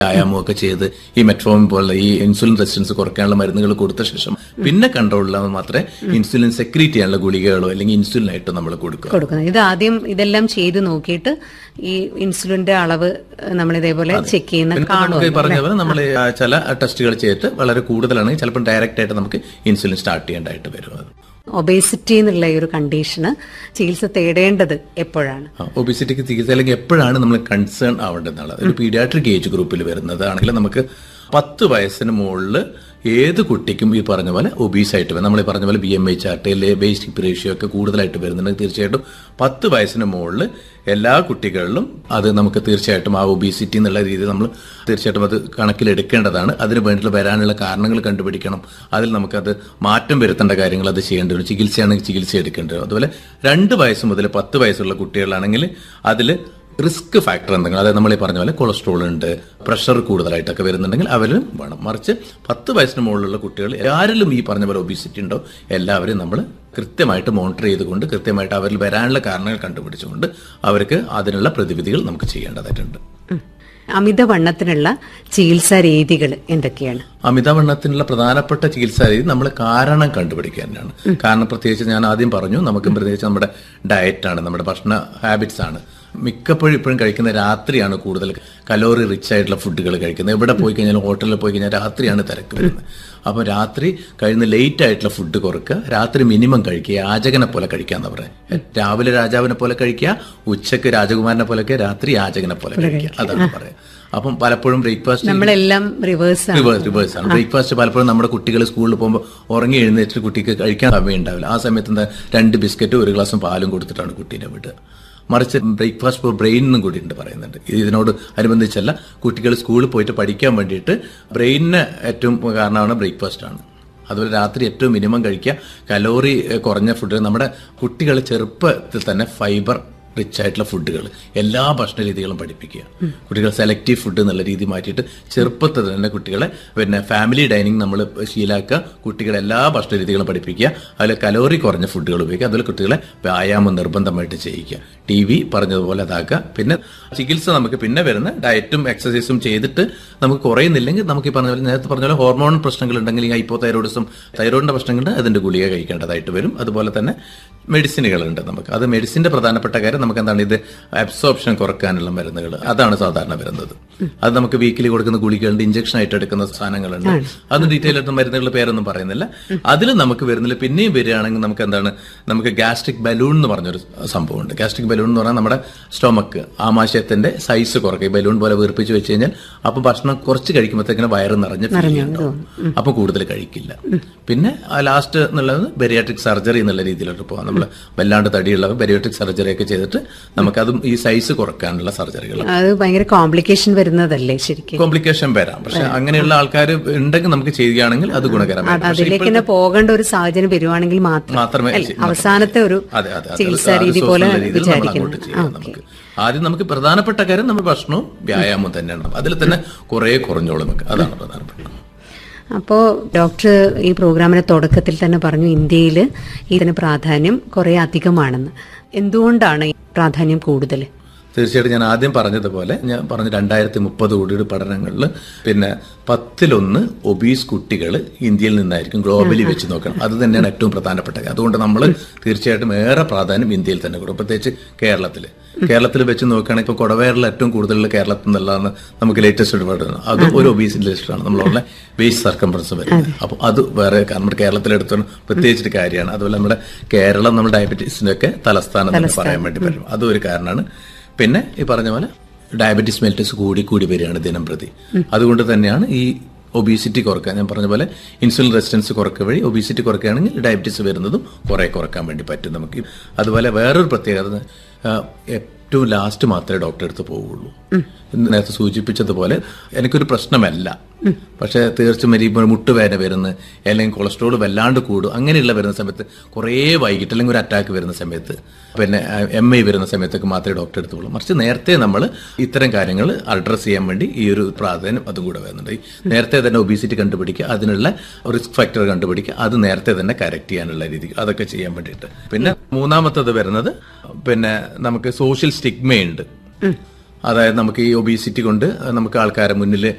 വ്യായാമമൊക്കെ ചെയ്ത് ഈ മെട്രോമിൻ പോലുള്ള ഈ ഇൻസുലിൻ റെസിസ്റ്റൻസ് കുറയ്ക്കാനുള്ള മരുന്നുകൾ കൊടുത്ത ശേഷം പിന്നെ കൺട്രോളില്ലാതെ മാത്രമേ ഇൻസുലിൻ സെക്രീറ്റ് ചെയ്യാനുള്ള ഗുളികകളോ അല്ലെങ്കിൽ ഇൻസുലിനായിട്ടോ നമ്മൾ കൊടുക്കുക കൊടുക്കുന്നത് ഇത് ആദ്യം ഇതെല്ലാം ചെയ്ത് നോക്കിയിട്ട് ഈ ഇൻസുലിന്റെ അളവ് നമ്മൾ ഇതേപോലെ ചെക്ക് ചെയ്യുന്ന പിന്നെ നമുക്ക് ഈ കാണുമല്ലോ പറഞ്ഞ പോലെ നമ്മൾ ചില ടെസ്റ്റുകൾ ചെയ്തിട്ട് വളരെ കൂടുതലാണെങ്കിൽ ചിലപ്പോൾ ഡയറക്റ്റ് ആയിട്ട് നമുക്ക് ഇൻസുലിൻ സ്റ്റാർട്ട് ചെയ്യേണ്ടതായിട്ട് വരും അത് ഒബേസിറ്റി എന്നുള്ള ഈ ഒരു കണ്ടീഷന് ചികിത്സ തേടേണ്ടത് എപ്പോഴാണ് ഒബിസിറ്റിക്ക് ചികിത്സ അല്ലെങ്കിൽ എപ്പോഴാണ് നമ്മൾ കൺസേൺ ആവേണ്ടതെന്നുള്ളത് ഒരു പീഡിയാട്രിക് ഏജ് ഗ്രൂപ്പിൽ വരുന്നതാണെങ്കിൽ നമുക്ക് പത്ത് വയസ്സിന് മുകളിൽ ഏത് കുട്ടിക്കും ഈ പറഞ്ഞ പോലെ ഒബീസ് ആയിട്ട് വരും നമ്മൾ ഈ പറഞ്ഞ പോലെ ബി എം ഐ ചാർട്ട് അല്ലെങ്കിൽ ബേസിക് റേഷ്യോ ഒക്കെ കൂടുതലായിട്ട് വരുന്നുണ്ടെങ്കിൽ തീർച്ചയായിട്ടും പത്ത് വയസ്സിന് മുകളിൽ എല്ലാ കുട്ടികളിലും അത് നമുക്ക് തീർച്ചയായിട്ടും ആ ഒബീസിറ്റി എന്നുള്ള രീതിയിൽ നമ്മൾ തീർച്ചയായിട്ടും അത് കണക്കിലെടുക്കേണ്ടതാണ് അതിന് വേണ്ടിയിട്ടുള്ള വരാനുള്ള കാരണങ്ങൾ കണ്ടുപിടിക്കണം അതിൽ നമുക്കത് മാറ്റം വരുത്തേണ്ട കാര്യങ്ങൾ അത് ചെയ്യേണ്ടി വരും ചികിത്സയാണെങ്കിൽ ചികിത്സ എടുക്കേണ്ടി വരും അതുപോലെ രണ്ട് വയസ്സ് മുതൽ പത്ത് വയസ്സുള്ള കുട്ടികളാണെങ്കിൽ അതിൽ റിസ്ക് ഫാക്ടർ എന്തെങ്കിലും അതായത് നമ്മൾ ഈ പറഞ്ഞ പോലെ കൊളസ്ട്രോൾ ഉണ്ട് പ്രഷർ കൂടുതലായിട്ടൊക്കെ വരുന്നുണ്ടെങ്കിൽ അവരും വേണം മറിച്ച് പത്ത് വയസ്സിന് മുകളിലുള്ള കുട്ടികൾ ആരിലും ഈ പറഞ്ഞ പോലെ ഒബിസിറ്റി ഉണ്ടോ എല്ലാവരെയും നമ്മൾ കൃത്യമായിട്ട് മോണിറ്റർ ചെയ്തുകൊണ്ട് കൃത്യമായിട്ട് അവരിൽ വരാനുള്ള കാരണങ്ങൾ കണ്ടുപിടിച്ചുകൊണ്ട് അവർക്ക് അതിനുള്ള പ്രതിവിധികൾ നമുക്ക് ചെയ്യേണ്ടതായിട്ടുണ്ട് ഉം. അമിതവണ്ണത്തിനുള്ള ചികിത്സാ രീതികൾ എന്തൊക്കെയാണ് അമിതവണ്ണത്തിനുള്ള പ്രധാനപ്പെട്ട ചികിത്സാ രീതി നമ്മൾ കാരണം കണ്ടുപിടിക്കുക തന്നെയാണ് കാരണം പ്രത്യേകിച്ച് ഞാൻ ആദ്യം പറഞ്ഞു നമുക്ക് പ്രത്യേകിച്ച് നമ്മുടെ ഡയറ്റാണ് നമ്മുടെ ഭക്ഷണ ഹാബിറ്റ്സ് ആണ് മിക്കപ്പോഴും ഇപ്പോഴും കഴിക്കുന്ന രാത്രിയാണ് കൂടുതൽ കലോറി റിച്ച് ആയിട്ടുള്ള ഫുഡുകൾ കഴിക്കുന്നത് എവിടെ പോയി കഴിഞ്ഞാൽ ഹോട്ടലിൽ പോയി കഴിഞ്ഞാൽ രാത്രിയാണ് തിരക്ക് വരുന്നത് അപ്പോൾ രാത്രി കഴിയുന്ന ലേറ്റ് ആയിട്ടുള്ള ഫുഡ് കുറക്കുക രാത്രി മിനിമം കഴിക്കുക യാചകനെ പോലെ കഴിക്കാന്ന് പറയാം രാവിലെ രാജാവിനെ പോലെ കഴിക്കുക ഉച്ചക്ക് രാജകുമാരനെ പോലെയൊക്കെ രാത്രി യാചകനെ പോലെ കഴിക്കുക അതാണ് പറയാം അപ്പം പലപ്പോഴും ബ്രേക്ക്ഫാസ്റ്റ് നമ്മളെല്ലാം റിവേഴ്സ് ആണ് റിവേഴ്സ് റിവേഴ്സ് ആണ് ബ്രേക്ക്ഫാസ്റ്റ് പലപ്പോഴും നമ്മുടെ കുട്ടികൾ സ്കൂളിൽ പോകുമ്പോൾ ഉറങ്ങി എഴുന്നേറ്റ് കുട്ടിക്ക് കഴിക്കാൻ സമയം ഉണ്ടാവില്ല ആ സമയത്ത് എന്താ രണ്ട് ബിസ്ക്കറ്റും ഒരു ഗ്ലാസും പാലും കൊടുത്തിട്ടാണ് കുട്ടീനെ വിടുക മറിച്ച് ബ്രേക്ക്ഫാസ്റ്റ് ഫോർ ബ്രെയിനും കൂടി ഉണ്ട് പറയുന്നുണ്ട് ഇതിനോട് അനുബന്ധിച്ചല്ല കുട്ടികൾ സ്കൂളിൽ പോയിട്ട് പഠിക്കാൻ വേണ്ടിയിട്ട് ബ്രെയിനിന് ഏറ്റവും കാരണമാണ് ബ്രേക്ക്ഫാസ്റ്റ് ആണ് അതുപോലെ രാത്രി ഏറ്റവും മിനിമം കഴിക്കുക കലോറി ഏഹ്, കുറഞ്ഞ ഫുഡ് നമ്മുടെ കുട്ടികൾ ചെറുപ്പത്തിൽ തന്നെ ഫൈബർ റിച്ച് ആയിട്ടുള്ള ഫുഡുകൾ എല്ലാ ഭക്ഷണ രീതികളും പഠിപ്പിക്കുക കുട്ടികൾ സെലക്റ്റീവ് ഫുഡ് എന്നുള്ള രീതി മാറ്റിയിട്ട് ചെറുപ്പത്തിൽ തന്നെ കുട്ടികളെ പിന്നെ ഫാമിലി ഡൈനിങ് നമ്മൾ ശീലാക്കുക കുട്ടികളെ എല്ലാ ഭക്ഷണ രീതികളും പഠിപ്പിക്കുക അതിൽ കലോറി കുറഞ്ഞ ഫുഡുകൾ ഉപയോഗിക്കുക അതുപോലെ കുട്ടികളെ വ്യായാമം നിർബന്ധമായിട്ട് ചെയ്യിക്കുക ടി വി പറഞ്ഞതുപോലെ അതാക്കുക പിന്നെ ചികിത്സ നമുക്ക് പിന്നെ വരുന്ന ഡയറ്റും എക്സസൈസും ചെയ്തിട്ട് നമുക്ക് കുറയുന്നില്ലെങ്കിൽ നമുക്ക് ഈ പറഞ്ഞ പോലെ നേരത്തെ പറഞ്ഞ പോലെ ഹോർമോൺ പ്രശ്നങ്ങൾ ഉണ്ടെങ്കിൽ ഈ ഹൈപ്പോ തൈറോയിഡിസം തൈറോയിഡിന്റെ പ്രശ്നങ്ങളുണ്ട് അതിന്റെ ഗുളിക കഴിക്കേണ്ടതായിട്ട് വരും അതുപോലെ തന്നെ മെഡിസിനുകളുണ്ട് നമുക്ക് അത് മെഡിസിന്റെ പ്രധാനപ്പെട്ട കാര്യം നമുക്ക് എന്താണ് ഇത് അബ്സോർപ്ഷൻ കുറക്കാനുള്ള മരുന്നുകൾ അതാണ് സാധാരണ വരുന്നത് അത് നമുക്ക് വീക്കിലി കൊടുക്കുന്ന ഗുളികളുണ്ട് ഇഞ്ചക്ഷൻ ആയിട്ട് എടുക്കുന്ന സാധനങ്ങളുണ്ട് അത് ഡീറ്റെയിൽ ആയിട്ട് മരുന്നുകളുടെ പേരൊന്നും പറയുന്നില്ല അതിൽ നമുക്ക് വരുന്നില്ല പിന്നെയും വരികയാണെങ്കിൽ നമുക്ക് എന്താണ് നമുക്ക് ഗ്യാസ്ട്രിക് ബലൂൺ എന്ന് പറഞ്ഞൊരു സംഭവമുണ്ട് ഗ്യാസ്ട്രിക് ബലൂൺ എന്ന് പറഞ്ഞാൽ നമ്മുടെ സ്റ്റൊമക്ക് ആമാശയത്തിന്റെ സൈസ് കുറക്കുക ഈ ബലൂൺ പോലെ വീർപ്പിച്ച് വെച്ച് കഴിഞ്ഞാൽ അപ്പൊ ഭക്ഷണം കുറച്ച് കഴിക്കുമ്പോഴത്തേക്കിന് വയറ് നിറഞ്ഞ് feel ചെയ്യുന്നുണ്ടാവും. അപ്പൊ കൂടുതൽ കഴിക്കില്ല പിന്നെ ലാസ്റ്റ് എന്നുള്ളത് ബെരിയാട്രിക് സർജറി എന്നുള്ള രീതിയിലോട്ട് പോകാം നമ്മൾ വല്ലാണ്ട് തടിയുള്ളവർ ബെരിയാട്രിക് സർജറി ഒക്കെ ചെയ്തിട്ട് നമുക്കതും ഈ സൈസ് കുറക്കാനുള്ള സർജറികൾ അത് ഭയങ്കര കോംപ്ലിക്കേഷൻ വരുന്നതല്ലേ ശരിക്കും കോംപ്ലിക്കേഷൻ വരാം പക്ഷെ അങ്ങനെയുള്ള ആൾക്കാർ ഉണ്ടെങ്കിൽ നമുക്ക് ചെയ്യുകയാണെങ്കിൽ അത് ഗുണകരമാണ് പക്ഷെ അതിലേക്ക് തന്നെ പോകേണ്ട ഒരു സാഹചര്യം വരുവാണെങ്കിൽ മാത്രം മാത്രമേ അല്ലേ? ചെയ്യാൻ അവസാനത്തെ ഒരു അതെ അതെ അതെ. ചികിത്സാ അത് രീതി പോലെ സോഷ്യൽ രീതിയിൽ നമ്മൾ അങ്ങോട്ട് വിചാരിക്കുന്നു ചെയ്യാം നമുക്ക് ആദ്യം നമുക്ക് പ്രധാനപ്പെട്ട കാര്യം നമ്മുടെ ഭക്ഷണവും വ്യായാമവും തന്നെയാണ് അതിൽ തന്നെ കുറെ കുറഞ്ഞോളും നമുക്ക് അതാണ് പ്രധാനപ്പെട്ട അപ്പോൾ ഡോക്ടർ ഈ പ്രോഗ്രാമിന്റെ തുടക്കത്തിൽ തന്നെ പറഞ്ഞു ഇന്ത്യയിൽ ഇതിന് പ്രാധാന്യം കുറെ അധികമാണെന്ന് എന്തുകൊണ്ടാണ് ഈ പ്രാധാന്യം കൂടുതൽ തീർച്ചയായിട്ടും ഞാൻ ആദ്യം പറഞ്ഞതുപോലെ ഞാൻ പറഞ്ഞ രണ്ടായിരത്തി മുപ്പത് കോടിയുടെ പഠനങ്ങളിൽ പിന്നെ പത്തിലൊന്ന് ഒബീസ് കുട്ടികൾ ഇന്ത്യയിൽ നിന്നായിരിക്കും ഗ്ലോബലി വെച്ച് നോക്കണം അത് തന്നെയാണ് ഏറ്റവും പ്രധാനപ്പെട്ട കാര്യം അതുകൊണ്ട് നമ്മൾ തീർച്ചയായിട്ടും ഏറെ പ്രാധാന്യം ഇന്ത്യയിൽ തന്നെ കൊടുക്കും പ്രത്യേകിച്ച് കേരളത്തിൽ കേരളത്തിൽ വെച്ച് നോക്കുകയാണെങ്കിൽ ഇപ്പോൾ കൊടവയറിൽ ഏറ്റവും കൂടുതൽ കേരളത്തിൽ നിന്നുള്ളതാണ് നമുക്ക് ലേറ്റസ്റ്റ് റിപ്പോർട്ട് അതും ഒരു ഒബീസിന്റെ ലിസ്റ്റാണ് നമ്മളുള്ള വേസ്റ്റ് സർക്കംഫറൻസ് വരുന്നത് അപ്പോൾ അത് വേറെ കാരണം നമ്മുടെ കേരളത്തിലെടുത്തോളം പ്രത്യേകിച്ചൊരു കാര്യമാണ് അതുപോലെ നമ്മുടെ കേരളം നമ്മൾ ഡയബറ്റീസിന്റെ ഒക്കെ തലസ്ഥാനം എന്ന് പറയാൻ വേണ്ടി പറ്റും അതും ഒരു കാരണമാണ് പിന്നെ ഈ പറഞ്ഞ പോലെ ഡയബറ്റീസ് മെൽറ്റസ് കൂടി കൂടി വരികയാണ് ദിനം പ്രതി അതുകൊണ്ട് തന്നെയാണ് ഈ ഒബീസിറ്റി കുറക്കാൻ ഞാൻ പറഞ്ഞ പോലെ ഇൻസുലിൻ റെസിസ്റ്റൻസ് കുറക്കുക വഴി ഒബീസിറ്റി കുറയ്ക്കുകയാണെങ്കിൽ ഡയബറ്റീസ് വരുന്നതും കുറെ കുറക്കാൻ വേണ്ടി പറ്റും നമുക്ക് അതുപോലെ വേറൊരു പ്രത്യേകത ആ, ഏറ്റവും ലാസ്റ്റ് മാത്രമേ ഡോക്ടറെ അടുത്ത് പോവുള്ളൂ ഇന്ന് നേരത്തെ സൂചിപ്പിച്ചതുപോലെ എനിക്കൊരു പ്രശ്നമല്ല പക്ഷേ തീർച്ചയായും ഈ മുട്ടുവേദന വരുന്ന അല്ലെങ്കിൽ കൊളസ്ട്രോൾ വല്ലാണ്ട് കൂടും അങ്ങനെയുള്ള വരുന്ന സമയത്ത് കുറേ വൈകിട്ട് അല്ലെങ്കിൽ ഒരു അറ്റാക്ക് വരുന്ന സമയത്ത് പിന്നെ എം ഐ വരുന്ന സമയത്തൊക്കെ മാത്രമേ ഡോക്ടറെ അടുത്ത് പോകുള്ളൂ മറിച്ച് നേരത്തെ നമ്മൾ ഇത്തരം കാര്യങ്ങൾ അഡ്രസ്സ് ചെയ്യാൻ വേണ്ടി ഈ ഒരു പ്രാധാന്യം അതും കൂടെ വരുന്നുണ്ട് ഈ നേരത്തെ തന്നെ ഒബീസിറ്റി കണ്ടുപിടിക്കുക അതിനുള്ള റിസ്ക് ഫാക്ടർ കണ്ടുപിടിക്കുക അത് നേരത്തെ തന്നെ കറക്റ്റ് ചെയ്യാനുള്ള രീതി അതൊക്കെ ചെയ്യാൻ വേണ്ടിയിട്ട് പിന്നെ മൂന്നാമത്തത് വരുന്നത് പിന്നെ നമുക്ക് സോഷ്യൽ സ്റ്റിഗ്മയുണ്ട് അതായത് നമുക്ക് ഈ ഒബീസിറ്റി കൊണ്ട് നമുക്ക് ആൾക്കാരെ മുന്നിൽ